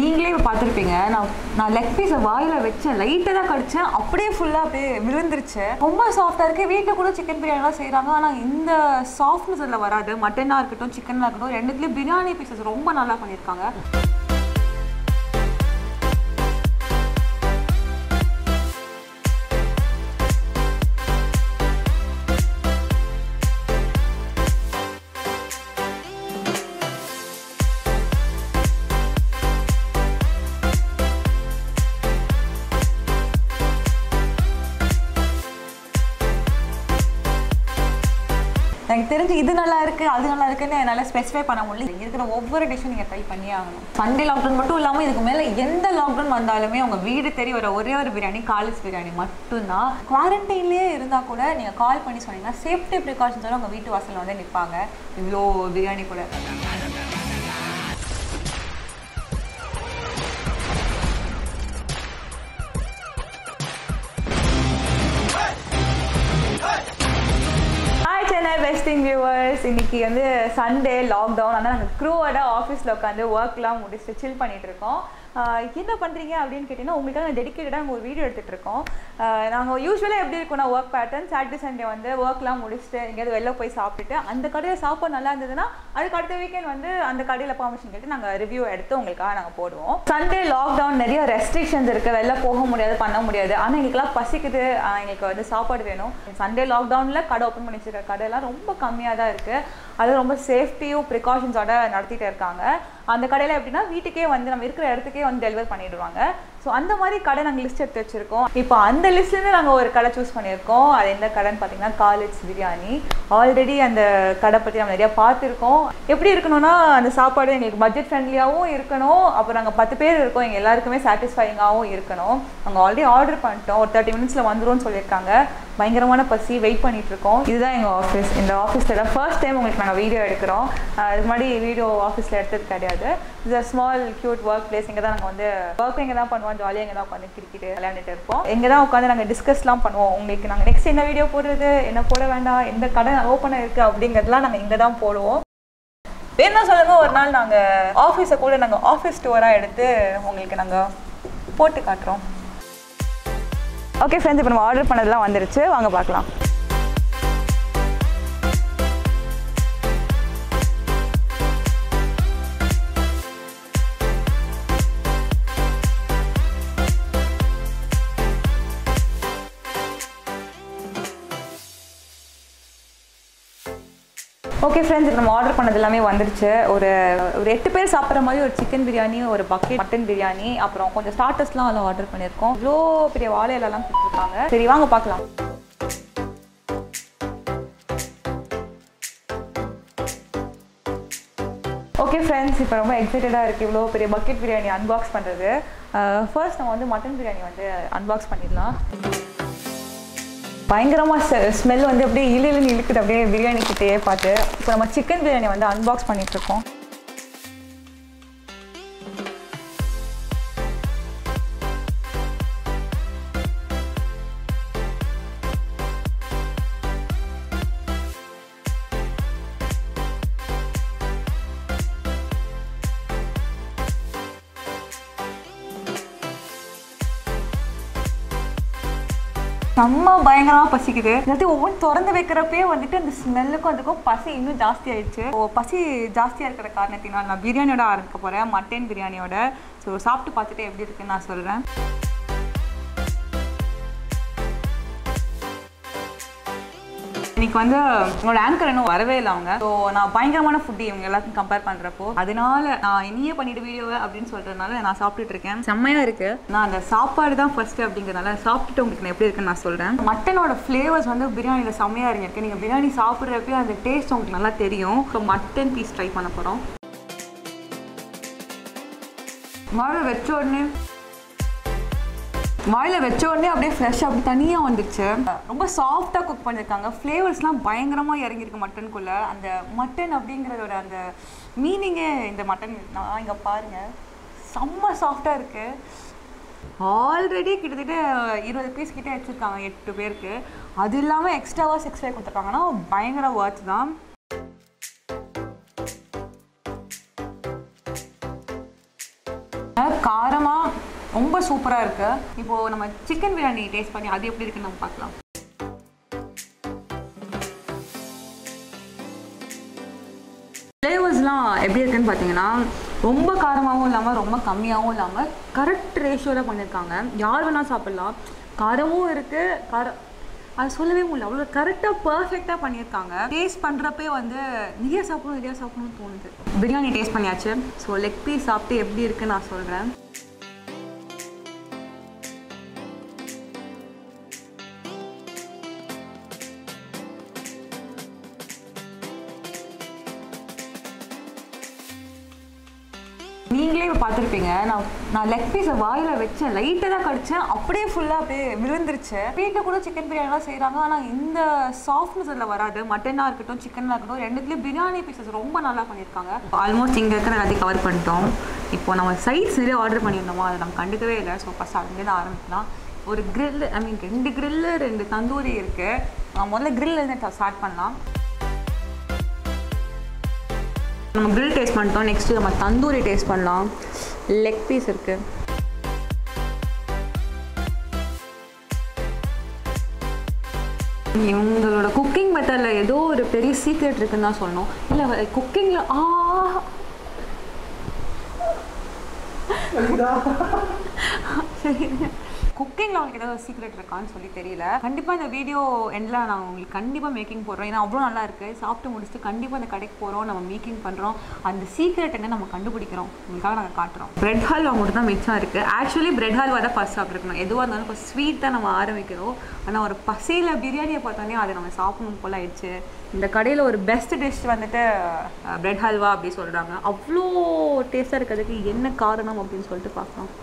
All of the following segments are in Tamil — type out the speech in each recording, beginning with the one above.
நீங்களே இப்போ பார்த்துருப்பீங்க நான் நான் லெக் பீஸை வாயில் வச்சேன் லைட்டாக தான் கடிச்சேன் அப்படியே ஃபுல்லாக அப்படியே விழுந்துருச்சு ரொம்ப சாஃப்டாக இருக்குது வீட்டில் கூட சிக்கன் பிரியாணிலாம் செய்கிறாங்க ஆனால் இந்த சாஃப்ட்னஸ் அதில் வராது மட்டனாக இருக்கட்டும் சிக்கனாக இருக்கட்டும் ரெண்டுத்துலேயும் பிரியாணி பீசஸ் ரொம்ப நல்லா பண்ணியிருக்காங்க எனக்கு தெரிஞ்சு இது நல்லா இருக்கு அது நல்லா இருக்குன்னு என்னால் ஸ்பெசிஃபை பண்ண முடியல இங்க இருக்கிற ஒவ்வொரு டிஷ்ஷும் நீங்கள் ட்ரை பண்ணியே ஆகணும் சண்டே லாக்டவுன் மட்டும் இல்லாமல் இதுக்கு மேலே எந்த லாக்டவுன் வந்தாலுமே உங்கள் வீடு தேடி வர ஒரே ஒரு பிரியாணி காலேஜ் பிரியாணி மட்டும்தான் குவாரண்டைன்லேயே இருந்தால் கூட நீங்கள் கால் பண்ணி சொன்னீங்கன்னா சேஃப்டி ப்ரிகாஷன்ஸோட உங்கள் வீட்டு வாசலில் வந்து நிற்பாங்க இவ்வளோ பிரியாணி கூட ஹாய் சென்னை பெஸ்டிங் வியூவர்ஸ் இன்னைக்கு வந்து சண்டே லாக்டவுன் ஆனால் நாங்கள் க்ரூவோட ஆஃபீஸில் உட்காந்து ஒர்க்லாம் முடிச்சுட்டு சில் பண்ணிட்டு இருக்கோம் ஆஹ் என்ன பண்ணுறீங்க அப்படின்னு கேட்டிங்கன்னா உங்களுக்காக நான் டெடிக்கேட்டடாக ஒரு வீடியோ எடுத்துகிட்டு இருக்கோம் நாங்கள் யூஸ்வலாக எப்படி இருக்கும்னா ஒர்க் பேட்டர்ன் சாட்டர்டே சண்டே வந்து ஒர்க்லாம் முடிச்சுட்டு எங்கேயாவது வெளில போய் சாப்பிட்டுட்டு அந்த கடையில் சாப்பாடு நல்லா இருந்ததுன்னா அதுக்கு அடுத்த வீக்கெண்ட் வந்து அந்த கடையில் பர்மிஷன் கேட்டு நாங்கள் ரிவ்யூ எடுத்து உங்களுக்காக நாங்கள் போடுவோம் சண்டே லாக்டவுன் நிறைய ரெஸ்ட்ரிக்ஷன்ஸ் இருக்குது வெளில போக முடியாது பண்ண முடியாது ஆனால் எங்களுக்குலாம் பசிக்குது ஆஹ் எங்களுக்கு வந்து சாப்பாடு வேணும் சண்டே லாக்டவுனில் கடை ஓப்பன் பண்ணி வச்சிருக்க கடையெல்லாம் ரொம்ப கம்மியாக தான் இருக்குது அது ரொம்ப சேஃப்டியும் ப்ரிகாஷன்ஸோட நடத்திட்டு இருக்காங்க அந்த கடையில் எப்படின்னா வீட்டுக்கே வந்து நம்ம இருக்கிற இடத்துக்கே வந்து டெலிவர் பண்ணிடுவாங்க ஸோ அந்த மாதிரி கடை நாங்கள் லிஸ்ட் எடுத்து வச்சிருக்கோம் இப்போ அந்த லிஸ்ட்லேருந்து நாங்கள் ஒரு கடை சூஸ் பண்ணியிருக்கோம் அது எந்த கடைன்னு பார்த்தீங்கன்னா காலேஜ் பிரியாணி ஆல்ரெடி அந்த கடை பற்றி நம்ம நிறையா பார்த்துருக்கோம் எப்படி இருக்கணும்னா அந்த சாப்பாடு எங்களுக்கு பட்ஜெட் ஃப்ரெண்ட்லியாகவும் இருக்கணும் அப்புறம் நாங்கள் பத்து பேர் இருக்கோம் எங்கள் எல்லாருக்குமே சாட்டிஸ்ஃபைங்காகவும் இருக்கணும் நாங்கள் ஆல்ரெடி ஆர்டர் பண்ணிட்டோம் ஒரு தேர்ட்டி மினிட்ஸில் வந்துரும்னு சொல்லியிருக்காங்க பயங்கரமான பசி வெயிட் பண்ணிட்டு இருக்கோம் இதுதான் எங்கள் ஆஃபீஸ் இந்த ஆஃபீஸில் ஃபர்ஸ்ட் டைம் உங்களுக்கு நாங்கள் வீடியோ எடுக்கிறோம் அஹ் இதுக்கு முன்னாடி வீடியோ ஆஃபீஸில் எடுத்தது கிடையாது இது ஸ்மால் க்யூட் ஒர்க் பிளேஸ் இங்கே தான் நாங்கள் வந்து ஒர்க் இங்கே தான் பண்ணுவோம் ஜாலியாக இங்கே தான் உட்காந்து கிரிக்கிட்டு விளையாண்டுட்டு இருப்போம் இங்கே தான் உட்காந்து நாங்கள் டிஸ்கஸ்லாம் பண்ணுவோம் உங்களுக்கு நாங்கள் நெக்ஸ்ட் என்ன வீடியோ போடுறது என்ன போட வேண்டாம் எந்த கடை ஓப்பனாக இருக்குது அப்படிங்கிறதுலாம் நாங்கள் இங்கே தான் போடுவோம் வேணா சொல்லுங்க ஒரு நாள் நாங்கள் ஆஃபீஸை கூட நாங்கள் ஆஃபீஸ் டூராக எடுத்து உங்களுக்கு நாங்கள் போட்டு காட்டுறோம் ஓகே ஃப்ரெண்ட்ஸ் இப்போ நம்ம ஆர்டர் பண்ணதெல்லாம் வந்துருச்சு வாங்க பார்க்கலாம் ஓகே ஃப்ரெண்ட்ஸ் இப்போ நம்ம ஆர்டர் பண்ணது எல்லாமே வந்துருச்சு ஒரு ஒரு எட்டு பேர் சாப்பிட்ற மாதிரி ஒரு சிக்கன் பிரியாணி ஒரு பக்கெட் மட்டன் பிரியாணி அப்புறம் கொஞ்சம் ஸ்டார்டர்ஸ்லாம் அதில் ஆர்டர் பண்ணியிருக்கோம் இவ்வளோ பெரிய வாழை இலைலாம் கொடுத்துருக்காங்க சரி வாங்க பார்க்கலாம் ஓகே ஃப்ரெண்ட்ஸ் இப்போ ரொம்ப எக்ஸைட்டடாக இருக்குது இவ்வளோ பெரிய பக்கெட் பிரியாணி அன்பாக்ஸ் பண்ணுறது ஃபர்ஸ்ட் நம்ம வந்து மட்டன் பிரியாணி வந்து அன்பாக்ஸ் பண்ணிடலாம் பயங்கரமாக ஸ்மெல் வந்து அப்படியே இழு இழுன்னு இழுக்குது அப்படியே பிரியாணி கிட்டேயே பார்த்து இப்போ நம்ம சிக்கன் பிரியாணி வந்து அன்பாக்ஸ் பண்ணிட்டு இருக்கோம் செம்ம பயங்கரமாக பசிக்குது எல்லாத்தையும் ஒவ்வொன்று திறந்து வைக்கிறப்பே வந்துட்டு அந்த ஸ்மெல்லுக்கும் அதுக்கும் பசி இன்னும் ஜாஸ்தி ஆயிடுச்சு ஓ பசி ஜாஸ்தியாக இருக்கிற காரணத்தினால் நான் பிரியாணியோட ஆரம்பிக்க போகிறேன் மட்டன் பிரியாணியோட ஸோ சாப்பிட்டு பார்த்துட்டு எப்படி இருக்குன்னு நான் சொல்கிறேன் இன்னைக்கு வந்து உங்களோட ஆங்கர் இன்னும் வரவே இல்லை அவங்க ஸோ நான் பயங்கரமான ஃபுட்டு இவங்க எல்லாத்தையும் கம்பேர் பண்ணுறப்போ அதனால நான் இனியே பண்ணிட்டு வீடியோவை அப்படின்னு சொல்கிறதுனால நான் சாப்பிட்டுட்டு இருக்கேன் செம்மையாக இருக்கு நான் அந்த சாப்பாடு தான் ஃபர்ஸ்ட் அப்படிங்கிறதுனால சாப்பிட்டுட்டு உங்களுக்கு நான் எப்படி இருக்குன்னு நான் சொல்கிறேன் மட்டனோட ஃப்ளேவர்ஸ் வந்து பிரியாணியில் செம்மையாக இருந்திருக்கு நீங்கள் பிரியாணி சாப்பிட்றப்பே அந்த டேஸ்ட் உங்களுக்கு நல்லா தெரியும் இப்போ மட்டன் பீஸ் ட்ரை பண்ண போகிறோம் வாழை வச்ச உடனே வாயில வச்ச உடனே அப்படியே ஃப்ரெஷ்ஷாக அப்படி தனியாக வந்துடுச்சு ரொம்ப சாஃப்டாக குக் பண்ணியிருக்காங்க ஃப்ளேவர்ஸ்லாம் பயங்கரமாக இறங்கியிருக்கு மட்டனுக்குள்ளே அந்த மட்டன் அப்படிங்கிறதோட அந்த மீனிங்கே இந்த மட்டன் நான் இங்கே பாருங்கள் செம்ம சாஃப்டாக இருக்குது ஆல்ரெடி கிட்டத்தட்ட இருபது பீஸ் கிட்டே வச்சுருக்காங்க எட்டு பேருக்கு அது இல்லாமல் எக்ஸ்ட்ராவாக சிக்ஸ் ஃபைவ் கொடுத்துருக்காங்கன்னா பயங்கர ஒர்த் தான் காரமாக ரொம்ப சூப்பராக இருக்குது இப்போது நம்ம சிக்கன் பிரியாணி டேஸ்ட் பண்ணி அது எப்படி இருக்குன்னு நம்ம பார்க்கலாம் ஃப்ளேவர்ஸ்லாம் எப்படி இருக்குன்னு பார்த்தீங்கன்னா ரொம்ப காரமாகவும் இல்லாமல் ரொம்ப கம்மியாகவும் இல்லாமல் கரெக்ட் ரேஷியோவில் பண்ணியிருக்காங்க யார் வேணால் சாப்பிட்லாம் காரமும் இருக்குது காரம் அது சொல்லவே முடியல அவ்வளோ கரெக்டாக பர்ஃபெக்டாக பண்ணியிருக்காங்க டேஸ்ட் பண்ணுறப்பே வந்து நிறைய சாப்பிடணும் நிறைய சாப்பிடணும்னு தோணுது பிரியாணி டேஸ்ட் பண்ணியாச்சு ஸோ லெக் பீஸ் சாப்பிட்டு எப்படி இருக்குன்னு நான் சொல்கிறேன் நீங்களே இப்போ பார்த்துருப்பீங்க நான் நான் லெக் பீஸை வாயில் வச்சேன் லைட்டாக தான் கடிச்சேன் அப்படியே ஃபுல்லாக அப்படியே விழுந்துருச்சு வீட்டில் கூட சிக்கன் பிரியாணிலாம் செய்கிறாங்க ஆனால் இந்த சாஃப்ட்னஸ் அதில் வராது மட்டனாக இருக்கட்டும் சிக்கனாக இருக்கட்டும் ரெண்டுத்துலேயும் பிரியாணி பீசஸ் ரொம்ப நல்லா பண்ணியிருக்காங்க ஆல்மோஸ்ட் இங்கே இருக்கிற எல்லாத்தையும் கவர் பண்ணிட்டோம் இப்போ நம்ம சைட்ஸ் நிறைய ஆர்டர் பண்ணியிருந்தோமோ அதை நம்ம கண்டுக்கவே இல்லை ஸோ ஃபஸ்ட் அங்கேருந்து ஆரம்பிக்கலாம் ஒரு grill ஐ மீன் ரெண்டு grill ரெண்டு தந்தூரி இருக்குது முதல்ல grill இருந்து ஸ்டார்ட் பண்ணலாம் நம்ம grill டேஸ்ட் பண்ணிட்டோம் நெக்ஸ்ட்டு நம்ம தந்தூரி டேஸ்ட் பண்ணலாம் லெக் பீஸ் இருக்கு இவங்களோட குக்கிங் மெத்தடில் ஏதோ ஒரு பெரிய சீக்ரெட் இருக்குன்னு தான் சொல்லணும் இல்லை குக்கிங்கில் ஆ சரி குக்கிங்கில் அவங்களுக்கு ஏதாவது சீக்ரெட் இருக்கான்னு சொல்லி தெரியல கண்டிப்பாக இந்த வீடியோ எண்டில் நான் உங்களுக்கு கண்டிப்பாக மேக்கிங் போடுறோம் ஏன்னா அவ்வளோ நல்லா இருக்குது சாப்பிட்டு முடிச்சுட்டு கண்டிப்பாக இந்த கடைக்கு போகிறோம் நம்ம மேக்கிங் பண்ணுறோம் அந்த சீக்ரெட் என்ன நம்ம கண்டுபிடிக்கிறோம் உங்களுக்காக நாங்கள் காட்டுறோம் பிரெட் ஹல்வா மட்டும் தான் மிச்சம் இருக்குது ஆக்சுவலி பிரெட் ஹல்வா தான் ஃபஸ்ட் சாப்பிட்ருக்கணும் எதுவாக இருந்தாலும் இப்போ ஸ்வீட் தான் நம்ம ஆரம்பிக்கிறோம் ஆனால் ஒரு பசியில் பிரியாணியை பார்த்தோன்னே அதை நம்ம சாப்பிடணும் போல ஆயிடுச்சு இந்த கடையில் ஒரு பெஸ்ட் டிஷ் வந்துட்டு பிரெட் ஹல்வா அப்படி சொல்கிறாங்க அவ்வளோ டேஸ்ட்டாக இருக்கிறதுக்கு என்ன காரணம் அப்படின்னு சொல்லிட்டு பார்க்கலாம்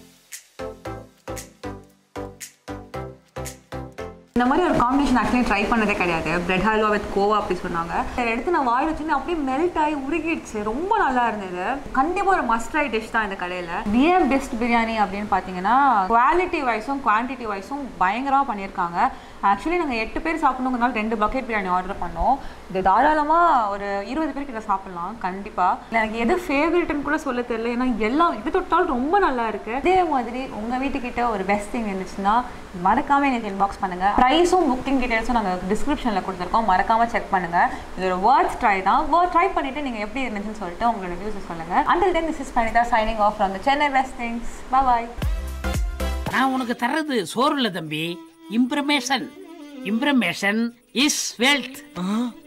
இந்த மாதிரி ஒரு காம்பினேஷன் ஆக்சுவலி ட்ரை பண்ணதே கிடையாது பிரெட் ஹல்வா வித் கோவா அப்படி சொன்னாங்க அதை எடுத்து நான் வாயில் வச்சுன்னு அப்படியே மெல்ட் ஆகி உருகிடுச்சு ரொம்ப நல்லா இருந்தது கண்டிப்பாக ஒரு மஸ்ட் ட்ரை டிஷ் தான் இந்த கடையில் ஏன் பெஸ்ட் பிரியாணி அப்படின்னு பார்த்தீங்கன்னா குவாலிட்டி வைஸும் குவான்டிட்டி வைஸும் பயங்கரமாக பண்ணியிருக்காங்க ஆக்சுவலி நாங்கள் எட்டு பேர் சாப்பிடணுங்கிறனால ரெண்டு பக்கெட் பிரியாணி ஆர்டர் பண்ணோம் இது தாராளமாக ஒரு இருபது பேர் கிட்ட சாப்பிட்லாம் கண்டிப்பாக எனக்கு எது ஃபேவரட்னு கூட சொல்ல தெரியல ஏன்னா எல்லாம் இது தொட்டாலும் ரொம்ப நல்லா இருக்கு இதே மாதிரி உங்கள் வீட்டுக்கிட்ட ஒரு பெஸ்ட் திங் இருந்துச்சுன்னா மறக்காம எனக்கு இன்பாக்ஸ் பண்ணுங்க ப்ரைஸும் புக்கிங் டீடைல்ஸும் நாங்கள் டிஸ்கிரிப்ஷனில் கொடுத்துருக்கோம் மறக்காம செக் பண்ணுங்க இது ஒரு வேர்ட்ஸ் ட்ரை தான் வேர்ட் ட்ரை பண்ணிட்டு நீங்கள் எப்படி இருந்துச்சுன்னு சொல்லிட்டு உங்களோட ரிவ்யூஸ் சொல்லுங்க அண்டில் தென் திஸ் இஸ் பண்ணிதா signing off from the Chennai best things bye நான் உனக்கு தர்றது சோறு இல்ல தம்பி இம்ப்ரமேஷன் இம்ப்ரமேஷன் இஸ் வெல்த்